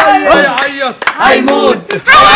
هيعيط هيموت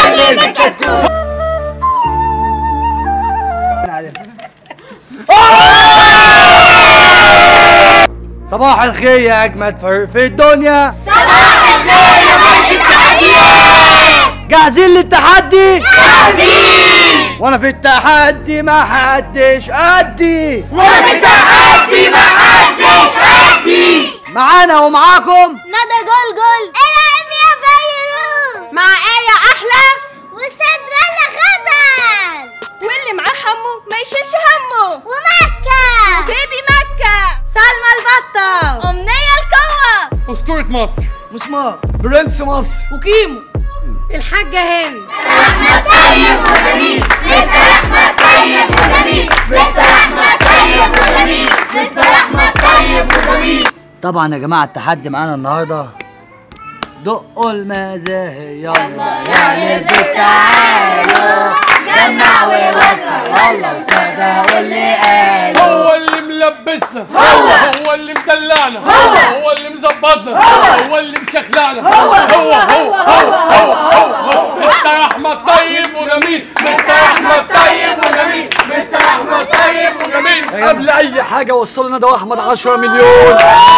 صباح الخير يا اجمد فريق في الدنيا صباح الخير يا مجد التحديات جاهزين للتحدي جاهزين وانا في التحدي ما حدش قدي وانا في التحدي ما حدش قدي معانا ومعاكم ندى جول جول العب يا فيروز مع آية أحلى وسندريلا غزل واللي معاه حمو ما يشيلش همه ومكة بيبي مكة سلمى البطة أمنية القوة اسطوره مصر مسمار برنس مصر وكيمو الحاجة هند احمد طيب وجميل مستر احمد طيب وجميل مستر احمد طيب وجميل مستر احمد طيب وجميل طبعا يا جماعه التحدي معانا النهارده دقوا المزاهي يلا يا نلبس تعالوا جمع ووفر والله استاذ واللي قالوا هو اللي ملبسنا هو هو اللي مدلعنا هو هو اللي مظبطنا هو اللي مشخلعنا هو هو هو هو هو هو هو مستر احمد طيب وجميل مستر احمد طيب وجميل مستر احمد طيب وجميل قبل اي حاجه وصلوا ندى واحمد 10 مليون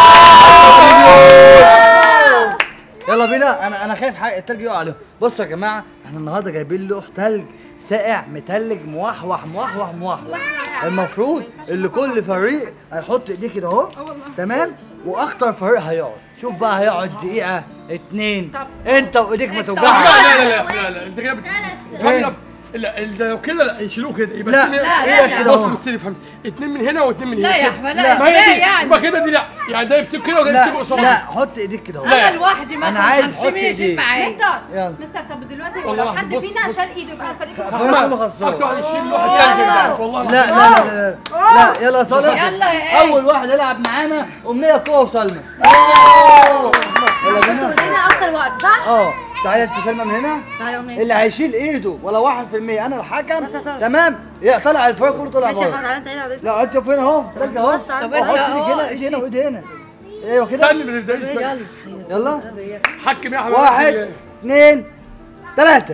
يلا بينا انا انا خايف حق التلج يقع عليهم بصوا يا جماعه احنا النهارده جايبين لوح تلج ساقع متلج موحوح موحوح موحوح المفروض اللي كل فريق هيحط ايديه كده اهو تمام واخطر فريق هيقعد شوف بقى هيقعد دقيقه اتنين انت وايديك ما لا توجعش لا لا لا لا لا انت كده بتفهم لا ال- لو كده لا يشيلوه كده يبقى لا، اتنين- لا، ايدك كده بص اهو. بص لي فهمت اتنين من هنا واتنين من هنا لا يا كده. احمد لا. لا ما هي ازاي دي يعني يبقى كده دي لا يعني ده يمسك كده وده يمسك لا قصاد لا حط ايديك كده اهو لا. انا لوحدي مثلا أنا عايز همشي أحط مين يشيل إيدي. معايا يلا مستر طب دلوقتي والله لو العظيم حد بص- فينا بص. شال ايده يبقى الفريق كله الفريق كله خسران اكتر واحد يشيل لوح التلج ده والله لا لا لا لا لا, لا يلا يا صالح يلا يا ايه اول واحد يلعب معانا امنيه قوه وسلمى يلا بينا هنا اكتر وقت صح؟ اه تعالى انت سلمى من هنا تعالى يا أمنية. اللي هيشيل ايده ولا واحد في المية انا الحكم بس يا صالح. تمام يا طلع الفريق كله طلع ماشي يا احمد بره تعالى انت هنا لا انت فين اهو تلج اهو بص على- طب احط انت ايدك اهو هنا ايدي هنا وايدي هنا ايوه كده استنى ما تبداش يلا يلا حكم يا احمد واحد اثنين ثلاثة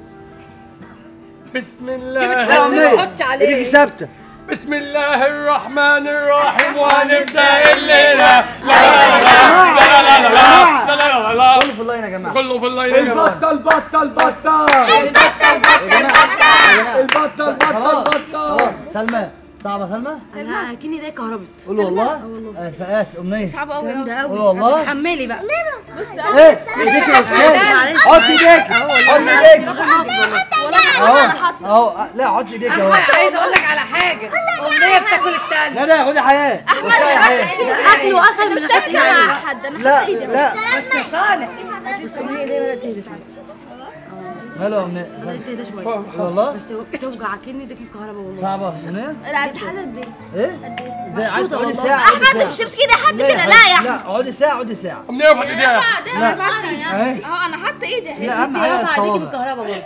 بسم لا الله امنية حط عليه. ايديك ثابتة بسم الله الرحمن الرحيم وهنبدا الليله لا لا لا لا لا لا لا لا لا لا لا كله في اللاين يا جماعة كله في اللاين يا جماعه البطه البطه البطه يا جماعة البطه البطه خلاص البطه خلاص سلمى صعبة سلمى؟ انا اكني ايديا كهربت قول والله آه، آس امنية صعبه قوي جامده قوي قول والله حملي بقى ايه ايديك يا استاذ حط ايديك حط ايديك اهو اهو لا حط ايديك اهو احمد عايز اقول لك على حاجه امنيه بتاكل التلج لا لا خدي حياة بصي يا حياة اكله اسهل من الاكل عليه حد انا لا لا بس يا صالح بس امنيه ايديا بدات تهدى شويه ماله يا امنية بدات تهدى شويه قول والله بس توجع كأني ايديك الكهرباء والله صعبة امنية لا دي حد قد ايه ايه؟ ازاي عايز تقعدي والله. ساعة اقعدي احمد ساعة. مش مش كده حد لا يا كده لا حبيبي، يا لا احمد اقعدي ساعة اقعدي ساعة امنيه ارفع ايديها لا اهي اهو انا حاطه ايدي اهي لا اهم حاجة رفع ايديك الصوابع بالكهرباء برضه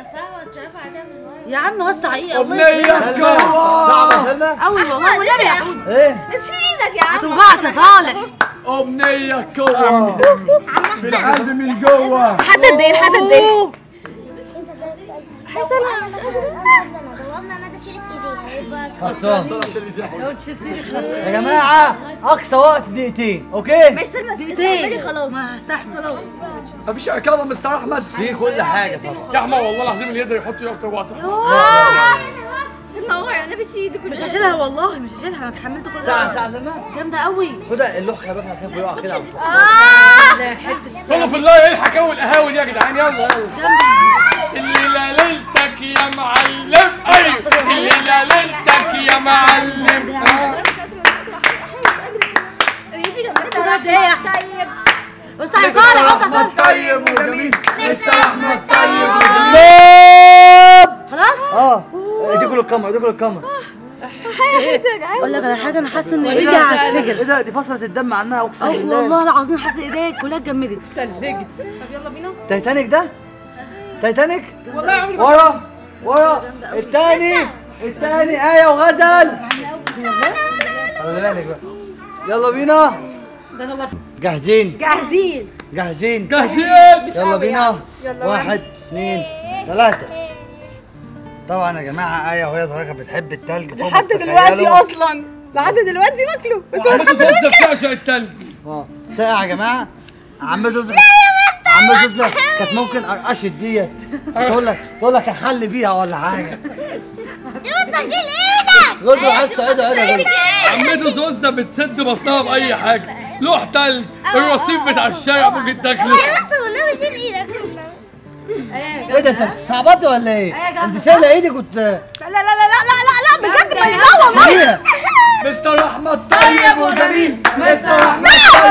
يا عم وسع ايه امنيه سلمى صعبة قوه سلمى قوي والله والنبي يا حبيبي ايه؟ شيل ايدك يا عم توجعك يا صالح امنيه قوه في القلب من جوه حد قد ايه حد قد ايه خلصان يا جماعة أقصى وقت دقيقتين أوكي؟ بس سلمى دقيقتين خلاص ما هستحمل خلاص مفيش عقابه مستر احمد في كل حاجة طبعا يا احمد والله العظيم اللي يقدر يحط اكتر وقت سلمى هو انا بس ايدي مش كلها هشيلها والله مش هشيلها انا اتحملت كل ده ساعة ساعة سلمى جامده قوي خدها اللوح خلي بالك خايف يقع كده كله في اللاين الحق اول القهاوي دي يا جدعان يلا يلا اللي لا ليلتك يا معلم ايوه اللي لا ليلتك يا معلم آه. كده قد ايه يا احمد بص يا صالح بص يا صالح طيب وجميل مستر احمد طيب طب خلاص اه اديكوا للكاميرا اديكوا للكاميرا اقول لك على حاجه انا حاسه ان ايدي هتنفجر ايه ده دي فصلت الدم عنها اقسم اه بالله والله العظيم حاسه ايديا كلها اتجمدت تايتانيك ده تايتانيك ورا ورا التاني التاني آية وغزل خلي بالك بقى يلا بينا ده انا بط- جاهزين جاهزين جاهزين جاهزين يلا بينا واحد اثنين ثلاثة طبعا يا جماعة آية وهي صغيرة كانت بتحب التلج فوق ما لحد دلوقتي تتخيلوا. اصلا لحد دلوقتي باكله بس هو عم زوزة بتعشق التلج اه ساقع يا جماعة عم زوزة عم زوزة كانت ممكن قرقشت ديت تقول لك تقول لك احل بيها ولا حاجة بس شيل ايدك قول له عايز تعيدها عيدها عمته زوزة بتسد بطنها بأي حاجة لوح تلج الرصيف بتاع الشارع ممكن تاكله بس والنبي شيل ايدك ايه ده انت صعبتي ولا ايه؟ انت شايلة ايدك وت لا لا لا لا لا لا لا بجد ما لا والله شيليها مستر احمد طيب وجميل مستر احمد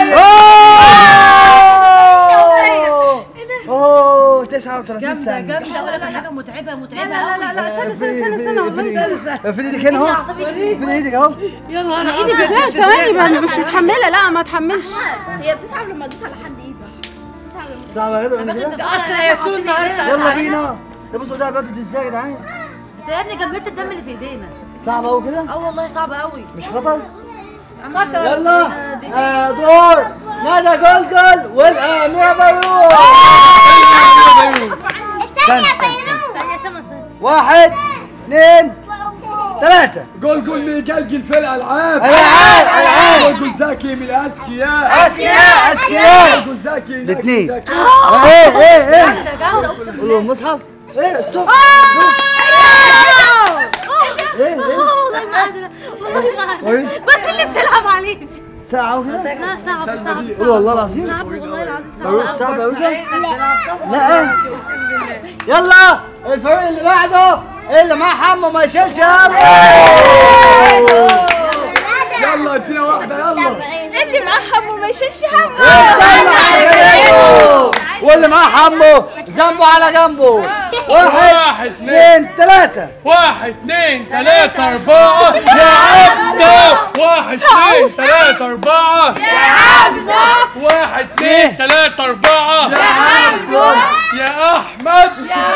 اوه اوه 39 جامدة ثانية جامدة أقول لك على حاجة متعبة متعبة لا لا لا لا استنى استنى استنى استنى والله استنى في ايدك هنا اهو في ايدك اهو ايدي لا ثواني ما- مش متحمله لا ما اتحملش هي بتصعب لما تدوس على حد ايدك بتصعب لما صعبة كده ولا كده اصلا هي طول النهار يلا بينا ده بصوا ده بدت ازاي يا جدعان انت يا ابني جمدت الدم اللي في ايدينا صعبة قوي كده اه والله صعبة قوي مش خطر يلا آه، دور ندى جلجل والاميره بيروت استنى يا فيروز استنى عشان ما تنسى واحد اثنين ثلاثة جول جول ميجلجل في الالعاب العاب العاب جول جول زكي من الاذكياء اذكياء اذكياء جول زكي الاثنين. زكي. ايه ايه ايه جامدة جامدة اقسم قولوا المصحف ايه الصبح ايه ايه والله ما قادرة والله ما قادرة وريني. بس اللي بتلعب عليه ساعة وكده لا صعب صعب قولوا والله العظيم صعب والله العظيم بيروت صعب صعب يا باشا لا ايه يلا الفريق اللي بعده اللي معاه حمو ما يشيلش يلا يلا ادينا واحده يلا اللي معاه حمو ما يشيلش همه واللي معاه حمو ذنبه على جنبه واحد واحد اثنين اثنين ثلاثة واحد اثنين ثلاثة أربعة يا عبدة واحد اثنين ثلاثة أربعة يا عبدة واحد اثنين ثلاثة أربعة يا عبدة يا أحمد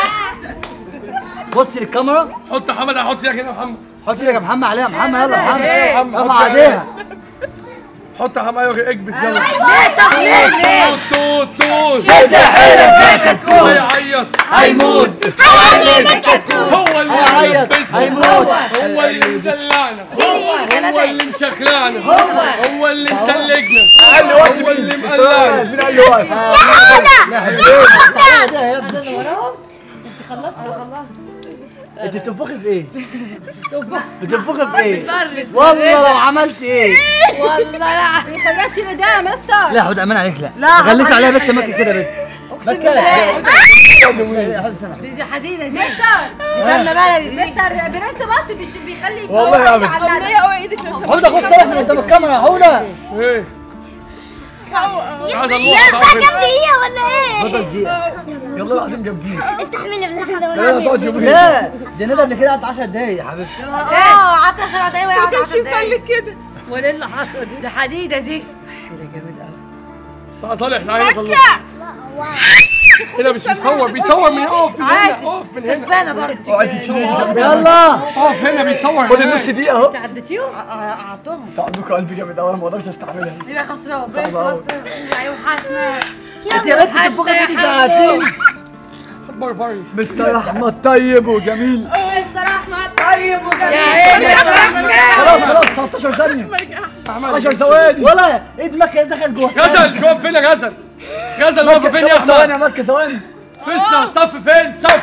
بص للكاميرا حط حمد هحط ايدك هنا يا محمد حط ايدك يا محمد عليها محمد يلا يا محمد يا محمد ارفع حط ايديها حط يا حمد ايوه اكبس يلا ليه ليه توت توت توت شد حيلك يا كتكوت هيعيط هيموت هو اللي هيعيط هيلبسنا هيموت هو اللي مدلعنا هو اللي مشكلانا هو اللي متلجنا هو اللي مقلعنا مين قال لي واقف يا ابني انت بتنفخي في ايه؟ بتنفخي في ايه؟ والله لو عملت ايه؟ والله لا خليها تشيل ايديها يا مستر لا حد امان عليك لا لا غلس عليها بنت مكه كده بنت مكه دي حديدة دي استنى بقى دي مستر برنس مصر بيش- بيخلي والله يا عم. امنيه اوعي ايدك لو سمحت حوده خد صالح من قدام الكاميرا يا حوده ايه عايز يا اروح بقى كام دقيقة ولا ايه؟ فضل دقيقه والله العظيم جامدين استحملي بالله ده يلا تقعد يومين لا دي ندى قبل كده قعدت 10 دقايق يا حبيبتي اه قعدت 10 دقايق وهي قعدت 10 دقايق كده وايه اللي حصل دي حديدة دي صالح تعالى صالح هنا مش بيصور بيصور من اقف من هنا اقف من هنا كسبانة برضه اقعد تشيلي يلا اقف هنا بيصور خد هناك. النص دقيقه اهو عدتيهم قعدتهم انتوا عندكم قلب جامد قوي انا ما اقدرش استحملها يبقى خسران صعب أوي. هيوحشنا انت يا بنت بتنفخي في ساعتين اكبر فرق مستر احمد طيب وجميل مستر احمد طيب يا عيني خلاص خلاص 13 ثانيه 10 ثواني ولا ايد مكه دخل جوه غزل شوف فين يا غزل غزل واقفه فين يا خمس ثواني احمد يا مكه ثواني لسه الصف فين صف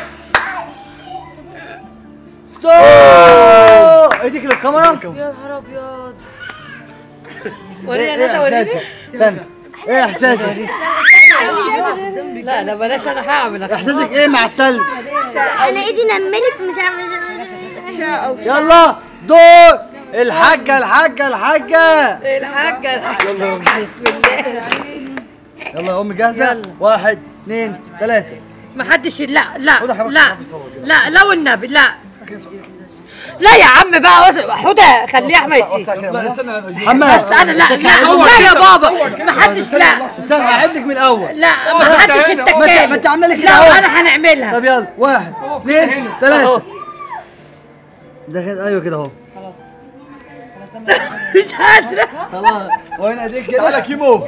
ستوب ايدك للكاميرا يا نهار ابيض ايه ايه احساسك استنى ايه احساسك لا لا بلاش انا هعمل احساسك ايه مع التلج انا ايدي نملت مش عارفه مش عارفه يلا دور الحاجه الحاجه الحاجه الحاجة الحاجة بسم الله يلا يا امي جاهزه واحد اثنين ثلاثه ما حدش لا لا خد يا حبيبتي، لا خافي صور كده. لا لا والنبي لا لا يا عم بقى وس- حوده خليه احمد يشيل لا استنى محمد بس انا لا لا لا يا بابا ما حدش لا استنى اعد لك من الاول لا ما حدش ما انت ما التكالي انت عامل لك كده لا اهو انا هنعملها طب يلا واحد اثنين أهو. ثلاثه ده غير ايوه كده اهو مش قادره خلاص وين ايديك تعالى كده كيمو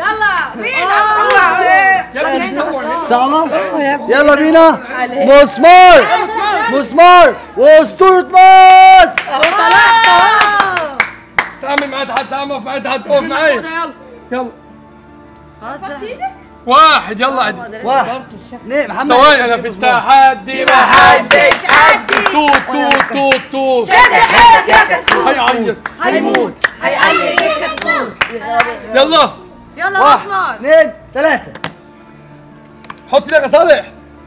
يا ابني صور سلام يلا بينا مسمار مسمار واسطورة مصر تعمل معايا تحت تعمل معايا تحت اقف معايا يلا يلا خلاص واحد يلا عدي واحد اثنين محمد ثواني انا في التحدي ما حدش قدي توت توت توت توت حيلك يا كتكوت هيعيط هيموت هيقلل الكتكوت يلا يلا واحد مسمار اثنين ثلاثة حط ايدك يا صالح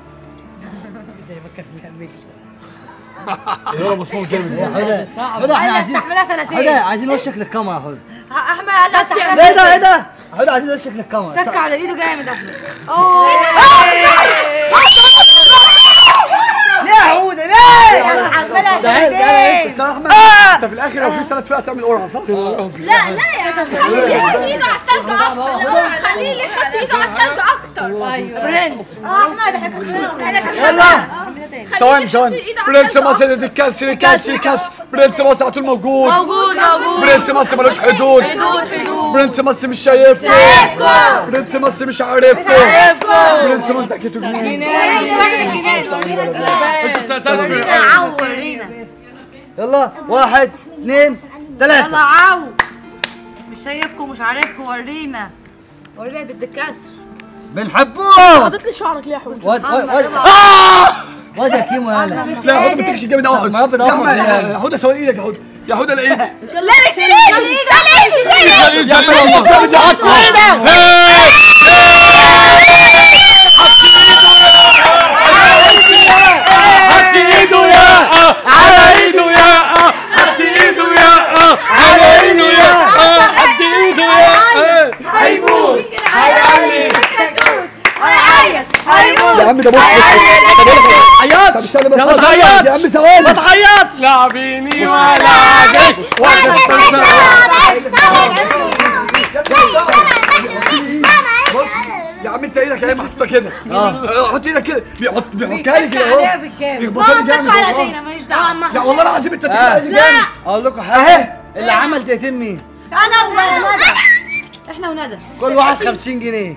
يلا مسموم جامد حدا حدا احنا عايزين استحملها سنتين حدا عايزين وشك للكاميرا حدا احمد قال لك ايه ده ايه ده حدا عايزين وشك للكاميرا تك على ايده جامد احمد ليه يا عودة ليه يلا حملها تعال تعال سنتين استنى يا احمد انت في الاخر لو في ثلاث فرق تعمل قرعه صح؟ لا لا يا عم خليه يحط ايده على التلج اكتر خليه يحط ايده على التلج اكتر ايوه برنس اه احمد احنا كنا يلا ثواني ثواني برنس مصر دي كسر كسر كسر برنس مصر على طول موجود موجود موجود برنس مصر ملوش حدود حدود حدود برنس مصر مش شايفكم برنس مصر مش عارفكم برنس مصر ضحكته جنين انت تدفع عورينا يلا واحد اثنين يلا ثلاثة عو مش شايفكم مش عارفكم ورينا ورينا ضد الكسر بنحبه حطيت لي شعرك ليه يا حوده واد واد واد واد يا كيمو يلا لا يا حوده ما تكش جامد قوي ما رب يا احمد ضغط يا حوده سوي ايدك يا حوده يا حوده الايد لا مش شيل ايدي شيل ايدي شيل ايدي جليل جليل حط ايده يا على ايده يا حط ايده يا على ايده يا حط ايده يا هيموت هيعلي هيعيط هيموت يا عم ده بص عياط طب استنى بس يلا تعيط. يا عم ثواني ما تعيطش لاعبيني ولا جاي واحد يا عم انت ايدك اهي محطوطه كده اه حط ايدك كده بيحط بيحطها لي كده اهو يخبطها لي جامد على والله. ايدينا ماليش دعوه يا والله العظيم انت آه. بتبقى ايدي جامد اقول لكم حاجة اللي عمل دقيقتين مين انا وندى احنا وندى كل واحد 50 جنيه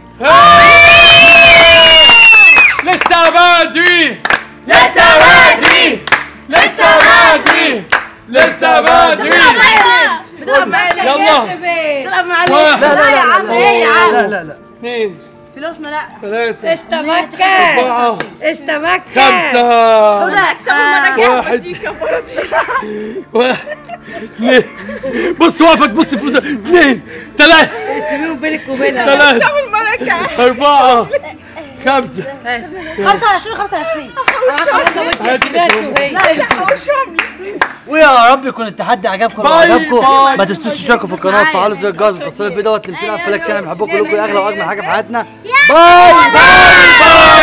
لسه بدري لسه بدري لسه بدري لسه بدري بتلعب معايا يلا بتلعب معايا لا واحد لا لا عم، لا ايه يا عم؟ لا لا لا اثنين فلوسنا لا ثلاثة استمكة أربعة استمكة خمسة هدى اكسبوا واحد واحد اثنين بص وقفك بص فلوس اثنين ثلاثة سيبيهم بينك وبينها ثلاثة أربعة خمسة 25 25 ويا رب يكون التحدي عجبكم لو باي عجبكم باي. ما تنسوش تشتركوا في القناه وتفعلوا زر الجرس وتصلوا الفيديو دوت اللي مسينا فلاك شانل بنحبكم كلكم يا اغلى واجمل حاجه في حياتنا باي باي باي